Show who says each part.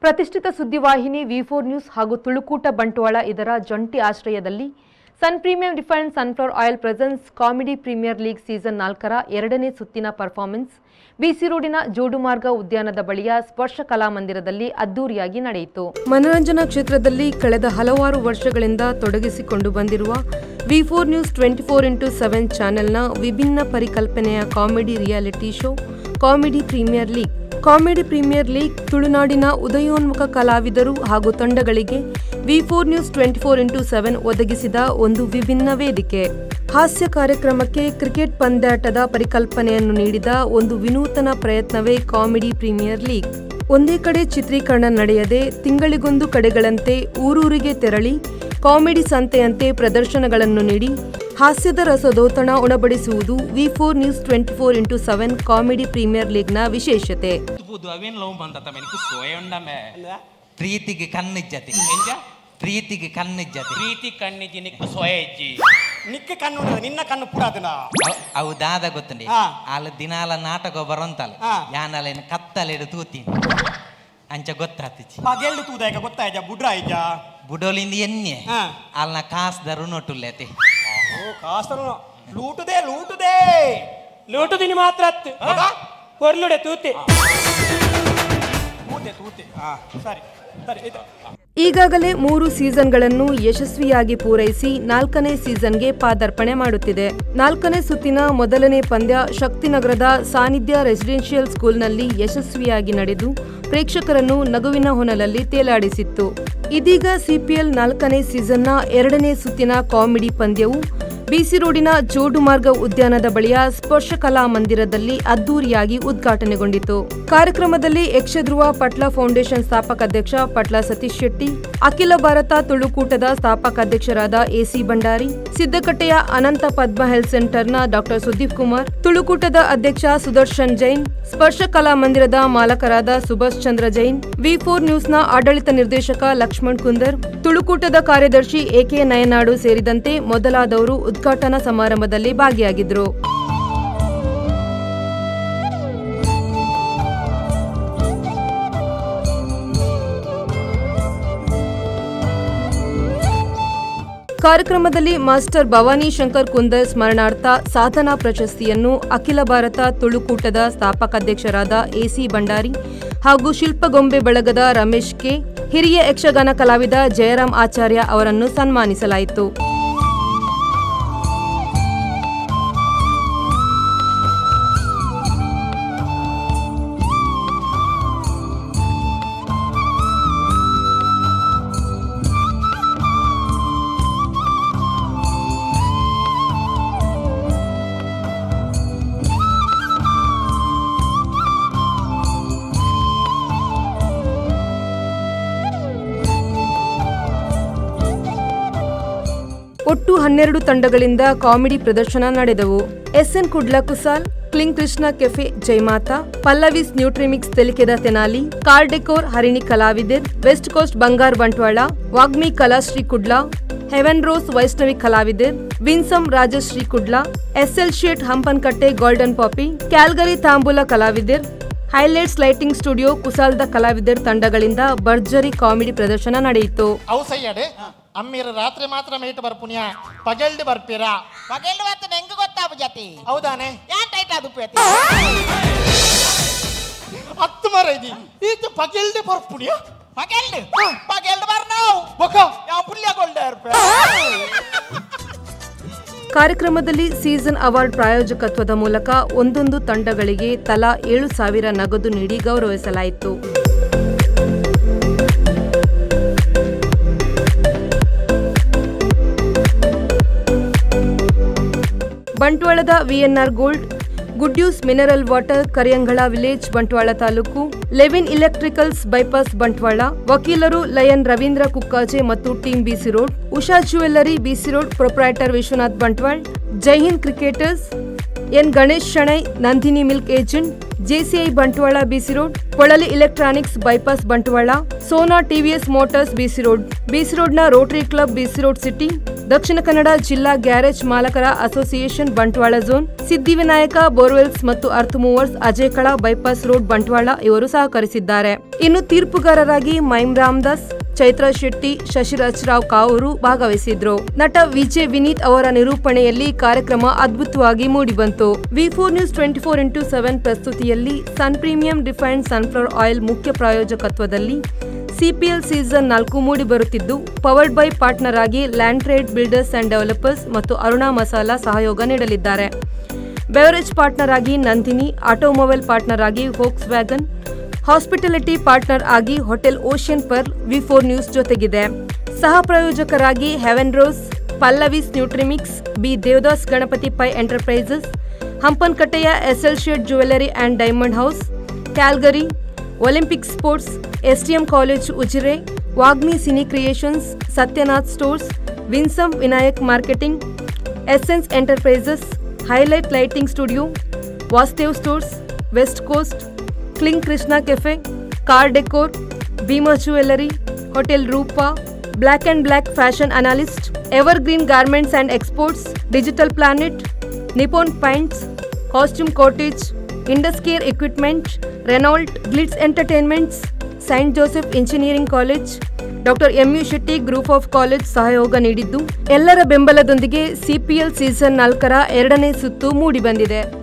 Speaker 1: ಪ್ರತಿಷ್ಠಿತ ಸುದ್ದಿವಾಹಿನಿ V four news ಹಾಗೂ ತುಳುಕೂಟ ಬಂಟ್ವಾಳ ಇದರ ಜಂಟಿ ಆಶ್ರಯದಲ್ಲಿ sun premium refined sunflower oil presents comedy premier league season ನಾಲ್ಕರ ಎರಡನೇ ಸುತ್ತಿನ ಪರ್ಫಾರ್ಮೆನ್ಸ್ ಬಿಸಿ ರೋಡಿನ ಜೋಡುಮಾರ್ಗ ಉದ್ಯಾನದ ಬಳಿಯ ಸ್ಪರ್ಶ ಕಲಾಮಂದಿರದಲ್ಲಿ ಅದ್ದೂರಿಯಾಗಿ ನಡೆಯಿತು ಮನರಂಜನಾ ಕ್ಷೇತ್ರದಲ್ಲಿ ಕಳೆದ ಹಲವಾರು ವರ್ಷಗಳಿಂದ ತೊಡಗಿಸಿಕೊಂಡು ಬಂದಿರುವ V four news twenty four into seven ಚಾನೆಲ್ನ ವಿಭಿನ್ನ ಪರಿಕಲ್ಪನೆಯ comedy reality show comedy premier league comedy premier league ತುಳುನಾಡಿನ ಉದಯೋನ್ಮುಖ ಕಲಾವಿದರು ಹಾಗೂ ತಂಡಗಳಿಗೆ V four news twenty four into seven ಒದಗಿಸಿದ ಒಂದು ವಿಭಿನ್ನ ವೇದಿಕೆ ಹಾಸ್ಯ ಕಾರ್ಯಕ್ರಮಕ್ಕೆ ಕ್ರಿಕೆಟ್ ಪಂದ್ಯಾಟದ ಪರಿಕಲ್ಪನೆಯನ್ನು ನೀಡಿದ ಒಂದು ವಿನೂತನ ಪ್ರಯತ್ನವೇ ಕಾಮಿಡಿ ಪ್ರೀಮಿಯರ್ ಲೀಗ್ ಒಂದೇ ಕಡೆ ಚಿತ್ರೀಕರಣ ನಡೆಯದೆ ತಿಂಗಳಿಗೊಂದು ಕಡೆಗಳಂತೆ ಊರೂರಿಗೆ ತೆರಳಿ ಕಾಮಿಡಿ ಸಂತೆಯಂತೆ ಪ್ರದರ್ಶನಗಳನ್ನು ನೀಡಿ ಹಾಸ್ಯದ ರಸದೋತಣ ಉಣಬಡಿಸುವುದು V four news twenty four into seven comedy premier ಲೀಗ್ನ ವಿಶೇಷತೆ
Speaker 2: ಪುದು ಅವೇನು ಲವ್ ಬಂದತ್ತ ಮೆನಕು ಸೋಯ ಉಂಡಮೆ
Speaker 3: ಪ್ರೀತಿಗೆ ಕಣ್ಣಿಜ್ಜತಿ
Speaker 2: ಎಂಜ
Speaker 3: ಪ್ರೀತಿಗೆ ಕಣ್ಣಿಜ್ಜತಿ
Speaker 2: ಪ್ರೀತಿ ಕಣ್ಣಿಜಿ ನಿಕ್ಕು ಸೋಯ ಇಜ್ಜಿ
Speaker 4: ನಿಕ್ಕ ಕಣ್ಣು ಉಂಟದ ನಿನ್ನ ಕಣ್ಣು ಪುರಾತನ
Speaker 3: ಅವ್- ಅವು ದಾದ ಗೊತ್ತುಂಡಿ
Speaker 4: ಹಾ.
Speaker 3: ಅಲ್ಲ ದಿನಾಲ ನಾಟಕ ಬರೋಂತಲ್ಲ
Speaker 4: ಹಾ.
Speaker 3: ಯಾನಲ್ಲ ಕತ್ತಲೆಡು ತೂತೀನಿ ಅಂಚ ಗೊತ್ತಾತಿಚ್ಚಿ
Speaker 4: ಪಗೆಲ್ಡು ತೂದಾಯ್ಕ ಗೊತ್ತಾಯ್ಜ ಬುಡ್ರ ಆಯ್ಜ
Speaker 3: ಬುಡೋಲಿಂದ ಎನ್ನೆ
Speaker 4: ಹಾ.
Speaker 3: ಅಲ್ನ ಕಾಸ್ದರು ನೊಟ್ಟುಲ್ಲೇತಿ
Speaker 4: ಓ ಕಾಸ್ತನು ಲೂಟುದೇ ಲೂಟುದೇ
Speaker 5: ಲೋಟುದಿನಿ ಮಾತ್ರ ಅತ್ತು ಕೊರ್ಲುಡೆ ತೂತೆ
Speaker 4: ತೂತೆ ತೂತೆ ಹಾ ಸರಿ ಸರಿ ಇದು
Speaker 1: ಈಗಾಗಲೇ ಮೂರು ಸೀಸನ್ಗಳನ್ನು ಯಶಸ್ವಿಯಾಗಿ ಪೂರೈಸಿ ನಾಲ್ಕನೇ ಸೀಸನ್ಗೆ ಪಾದಾರ್ಪಣೆ ಮಾಡುತ್ತಿದೆ ನಾಲ್ಕನೇ ಸುತ್ತಿನ ಮೊದಲನೇ ಪಂದ್ಯ ಶಕ್ತಿನಗರದ ಸಾನ್ನಿಧ್ಯ ರೆಸಿಡೆನ್ಷಿಯಲ್ ಸ್ಕೂಲ್ನಲ್ಲಿ ಯಶಸ್ವಿಯಾಗಿ ನಡೆದು ಪ್ರೇಕ್ಷಕರನ್ನು ನಗುವಿನ ಹೊನಲಲ್ಲಿ ತೇಲಾಡಿಸಿತ್ತು ಇದೀಗ ಸಿಪಿಎಲ್ ನಾಲ್ಕನೇ ಸೀಸನ್ನ ಎರಡನೇ ಸುತ್ತಿನ ಕಾಮಿಡಿ ಪಂದ್ಯವು ಬಿಸಿ ರೋಡಿನ ಜೋಡುಮಾರ್ಗ ಉದ್ಯಾನದ ಬಳಿಯ ಸ್ಪರ್ಶ ಕಲಾ ಮಂದಿರದಲ್ಲಿ ಅದ್ದೂರಿಯಾಗಿ ಉದ್ಘಾಟನೆಗೊಂಡಿತು ಕಾರ್ಯಕ್ರಮದಲ್ಲಿ ಯಕ್ಷಧ್ರುವ ಪಟ್ಲ ಫೌಂಡೇಶನ್ ಸ್ಥಾಪಕ ಅಧ್ಯಕ್ಷ ಪಟ್ಲ ಸತೀಶ್ ಶೆಟ್ಟಿ ಅಖಿಲ ಭಾರತ ತುಳುಕೂಟದ ಸ್ಥಾಪಕ ಅಧ್ಯಕ್ಷರಾದ ಎಸಿ ಭಂಡಾರಿ ಸಿದ್ದಕಟ್ಟೆಯ ಅನಂತ ಪದ್ಮ ಹೆಲ್ತ್ ಸೆಂಟರ್ನ ಡಾಕ್ಟರ್ ಸುದೀಪ್ ಕುಮಾರ್ ತುಳುಕೂಟದ ಅಧ್ಯಕ್ಷ ಸುದರ್ಶನ್ ಜೈನ್ ಸ್ಪರ್ಶ ಕಲಾ ಮಂದಿರದ ಮಾಲಕರಾದ ಸುಭಾಷ್ ಚಂದ್ರ ಜೈನ್ ವಿ ಫೋರ್ ನ್ಯೂಸ್ನ ಆಡಳಿತ ನಿರ್ದೇಶಕ ಲಕ್ಷ್ಮಣ್ ಕುಂದರ್ ತುಳುಕೂಟದ ಕಾರ್ಯದರ್ಶಿ ಎಕೆ ನಯನಾಡು ಸೇರಿದಂತೆ ಮೊದಲಾದವರು ಉದ್ಘಾಟನಾ ಸಮಾರಂಭದಲ್ಲಿ ಭಾಗಿಯಾಗಿದ್ದರು ಕಾರ್ಯಕ್ರಮದಲ್ಲಿ ಮಾಸ್ಟರ್ ಭವಾನಿ ಶಂಕರ್ ಕುಂದರ್ ಸ್ಮರಣಾರ್ಥ ಸಾಧನಾ ಪ್ರಶಸ್ತಿಯನ್ನು ಅಖಿಲ ಭಾರತ ತುಳುಕೂಟದ ಸ್ಥಾಪಕಾಧ್ಯಕ್ಷರಾದ ಎಸಿ ಭಂಡಾರಿ ಹಾಗೂ ಶಿಲ್ಪಗೊಂಬೆ ಬಳಗದ ರಮೇಶ್ ಕೆ ಹಿರಿಯ ಯಕ್ಷಗಾನ ಕಲಾವಿದ ಜಯರಾಮ್ ಆಚಾರ್ಯ ಅವರನ್ನು ಸನ್ಮಾನಿಸಲಾಯಿತು ಒಟ್ಟು ಹನ್ನೆರಡು ತಂಡಗಳಿಂದ ಕಾಮಿಡಿ ಪ್ರದರ್ಶನ ನಡೆದವು ಎಸ್ಎನ್ ಕುಡ್ಲ ಕುಸಾಲ್ ಕ್ಲಿಂಗ್ ಕೃಷ್ಣ ಕೆಫೆ ಜೈಮಾತಾ ಪಲ್ಲವಿಸ್ ನ್ಯೂಟ್ರಿಮಿಕ್ಸ್ ತೆಲಿಕೆದ ತೆನಾಲಿ ಕಾರ್ ಡೆಕೋರ್ ಹರಿಣಿ ಕಲಾವಿದರ್ ವೆಸ್ಟ್ ಕೋಸ್ಟ್ ಬಂಗಾರ್ ಬಂಟ್ವಾಳ ವಾಗ್ಮಿ ಕಲಾಶ್ರೀ ಕುಡ್ಲ ಹೆವೆನ್ ರೋಸ್ ವೈಷ್ಣವಿ ಕಲಾವಿದರ್ winsome Rajashree Kudla SL Shet Hampankatta golden poppy Calgary ತಾಂಬೂಲ ಕಲಾವಿದರ್ ಹೈಲೈಟ್ಸ್ ಲೈಟಿಂಗ್ ಸ್ಟುಡಿಯೋ ಕುಸಾಲ್ದ ಕಲಾವಿದರ್ ತಂಡಗಳಿಂದ ಭರ್ಜರಿ ಕಾಮಿಡಿ ಪ್ರದರ್ಶನ ನಡೆಯಿತು
Speaker 6: ಅವು ಸೈಯಡೆ ಅಮ್ಮೀರ ರಾತ್ರಿ ಮಾತ್ರ ಮೇಟ್ ಬರ್ಪುನ್ಯ ಪಗೆಲ್ಡ್ ಬರ್ಪೀರಾ
Speaker 7: ಪಗೆಲ್ಲು ಮತ್ತು ನೆಂಗೆ ಗೊತ್ತಾವು ಜತಿ
Speaker 6: ಹೌದಾನೆ
Speaker 7: ಯಾನ್ ಟೈಟ್ ಅದು ಪೇತಿ
Speaker 6: ಹತ್ತು ಮರ ಇದಿ ಈತ ಪಗೆಲ್ಡ್ ಬರ್ಪುನ್ಯ
Speaker 7: ಪಗೆಲ್ಡು ಪಗೆಲ್ಡು ಬರ್ ನಾವು
Speaker 6: ಬೊಕ
Speaker 7: ಯಾವ ಪುಲ್ಯ ಗೋಲ್ಡೆ
Speaker 1: ಕಾರ್ಯಕ್ರಮದಲ್ಲಿ ಸೀಸನ್ ಅವಾರ್ಡ್ ಪ್ರಾಯೋಜಕತ್ವದ ಮೂಲಕ ಒಂದೊಂದು ತಂಡಗಳಿಗೆ ತಲಾ ಏಳು ಸಾವಿರ ನಗದು ನೀಡಿ ಗೌರವಿಸಲಾಯಿತು ಬಂಟ್ವಾಳದ VNR gold good news mineral water Kariyangala village Bantwal ತಾಲೂಕು ಲೆವಿನ್ ಇಲೆಕ್ಟ್ರಿಕಲ್ಸ್ ಬೈಪಾಸ್ ಬಂಟ್ವಾಳ ವಕೀಲರು ಲಯನ್ ರವೀಂದ್ರ ಕುಕ್ಕಾಜೆ ಮತ್ತು team BC road Usha jewellery BC road proprietor Vishwanath Bantwal Jai Hind cricketers N Ganesh Shenoy Nandini milk agent JCI Bantwal BC road Kolali electronics bypass Bantwal Sona TVS motors BC road BC ರೋಡ್ನ rotary club BC road city Dakshina Kannada ಜಿಲ್ಲಾ garage ಮಾಲಕರ association Bantwal zone Siddhivinayaka borewells ಮತ್ತು earth movers Ajay ಕಳ bypass road Bantwal ಇವರು ಸಹಕರಿಸಿದ್ದಾರೆ ಇನ್ನು ತೀರ್ಪುಗಾರರಾಗಿ mime Ramdas Chaitra Shetty Shashiraj Rao Kavoor ಭಾಗವಹಿಸಿದ್ರು ನಟ ವಿಜಯ್ ವಿನೀತ್ ಅವರ ನಿರೂಪಣೆಯಲ್ಲಿ ಕಾರ್ಯಕ್ರಮ ಅದ್ಭುತವಾಗಿ ಮೂಡಿಬಂತು V four news twenty four into seven ಪ್ರಸ್ತುತಿಯಲ್ಲಿ sun premium defined sunflower oil ಮುಖ್ಯ ಪ್ರಾಯೋಜಕತ್ವದಲ್ಲಿ ಸಿಪಿಎಲ್ ಸೀಸನ್ ನಾಲ್ಕು ಮೂಡಿ ಬರುತ್ತಿದ್ದು ಪವರ್ಡ್ ಬೈ ಪಾರ್ಟ್ನರ್ ಆಗಿ land trade builders and developers ಮತ್ತು ಅರುಣಾ ಮಸಾಲಾ ಸಹಯೋಗ ನೀಡಲಿದ್ದಾರೆ ಬೆವರೇಜ್ ಪಾರ್ಟ್ನರ್ ಆಗಿ ನಂದಿನಿ ಆಟೋಮೊಬೈಲ್ ಪಾರ್ಟ್ನರ್ ಆಗಿ ಫೋಕ್ಸ್ ವ್ಯಾಗನ್ ಹಾಸ್ಪಿಟಾಲಿಟಿ ಪಾರ್ಟ್ನರ್ ಆಗಿ hotel ocean pearl V four news ಜೊತೆಗಿದೆ ಸಹ ಪ್ರಾಯೋಜಕರಾಗಿ heaven rose Pallavi's Nutrimix B Devadas Ganapathi Pai enterprises ಹಂಪನ್ಕಟ್ಟೆಯ SL Shet jewellery and diamond house Calgary Olympic sports STM college Ujire Vagmi cine creations Satyanath stores winsome Vinayak marketing essence enterprises highlight lighting studio ವಾಸ್ತೇವ್ stores west coast ಕ್ಲಿಂಗ್ Krishna cafe car decor Bhima jewellery hotel Roopa black and black fashion analyst ever green garments and exports digital planet Nippon paints costume cottage Induscare equipment Renault glitz entertainments saint Joseph engineering college doctor MU Shetty group of college ಸಹಯೋಗ ನೀಡಿದ್ದು ಎಲ್ಲರ ಬೆಂಬಲದೊಂದಿಗೆ CPL season ನಾಲ್ಕರ ಎರಡನೇ ಸುತ್ತು ಮೂಡಿಬಂದಿದೆ